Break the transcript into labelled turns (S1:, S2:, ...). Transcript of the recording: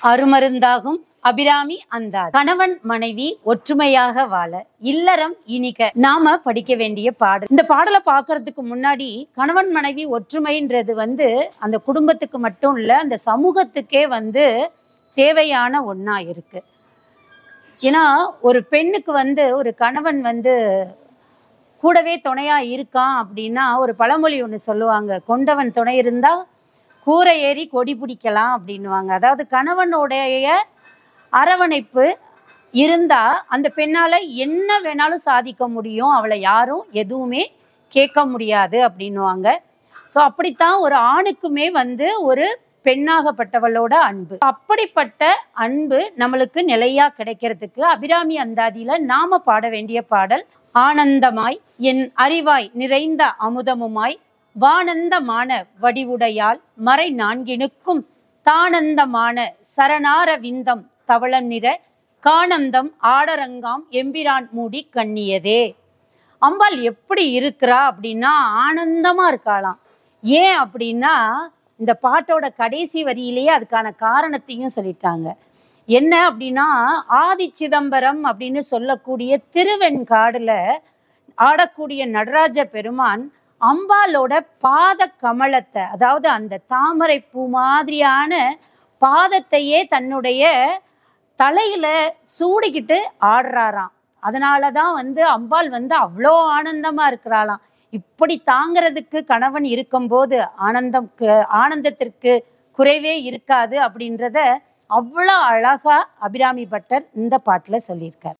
S1: அருமருந்தாகும் அபிராமி அந்த கணவன் மனைவி ஒற்றுமையாக வாழ இல்லறம் இனிக்க நாம படிக்க வேண்டிய பாடல் இந்த பாடலை பார்க்கறதுக்கு முன்னாடி கணவன் மனைவி ஒற்றுமைன்றது வந்து அந்த குடும்பத்துக்கு மட்டும் இல்ல அந்த சமூகத்துக்கே வந்து தேவையான ஒண்ணா இருக்கு ஏன்னா ஒரு பெண்ணுக்கு வந்து ஒரு கணவன் வந்து கூடவே துணையா இருக்கான் அப்படின்னா ஒரு பழமொழி ஒன்று சொல்லுவாங்க கொண்டவன் துணை இருந்தா கூரை ஏறி கொடி பிடிக்கலாம் அப்படின்னுவாங்க அதாவது கணவனுடைய அரவணைப்பு இருந்தா அந்த பெண்ணால என்ன வேணாலும் சாதிக்க முடியும் அவளை யாரும் எதுவுமே கேட்க முடியாது அப்படின்னுவாங்க ஸோ அப்படித்தான் ஒரு ஆணுக்குமே வந்து ஒரு பெண்ணாகப்பட்டவளோட அன்பு அப்படிப்பட்ட அன்பு நம்மளுக்கு நிலையா கிடைக்கிறதுக்கு அபிராமி அந்தாதியில நாம பாட வேண்டிய பாடல் ஆனந்தமாய் என் அறிவாய் நிறைந்த அமுதமுமாய் வானந்தமான வடிவுடையால் மறை நான்கினுக்கும் தானந்தமான சரணார விந்தம் தவளம் நிற கானந்தம் ஆடரங்காம் எம்பிரான் மூடி கண்ணியதே அம்பாள் எப்படி இருக்கிறா அப்படின்னா ஆனந்தமா இருக்காளாம் ஏன் அப்படின்னா இந்த பாட்டோட கடைசி வரியிலேயே அதுக்கான காரணத்தையும் சொல்லிட்டாங்க என்ன அப்படின்னா ஆதி சிதம்பரம் அப்படின்னு சொல்லக்கூடிய திருவெண்காடுல ஆடக்கூடிய நடராஜ பெருமான் அம்பாலோட பாத கமலத்தை அதாவது அந்த தாமரை பூ மாதிரியான பாதத்தையே தன்னுடைய தலையில சூடிக்கிட்டு ஆடுறாராம் அதனால தான் வந்து அம்பாள் வந்து அவ்வளோ ஆனந்தமா இருக்கிறாளாம் இப்படி தாங்கிறதுக்கு கணவன் இருக்கும்போது ஆனந்தம் ஆனந்தத்திற்கு குறைவே இருக்காது அப்படின்றத அவ்வளோ அழகா அபிராமி பட்டர் இந்த பாட்டுல சொல்லியிருக்கார்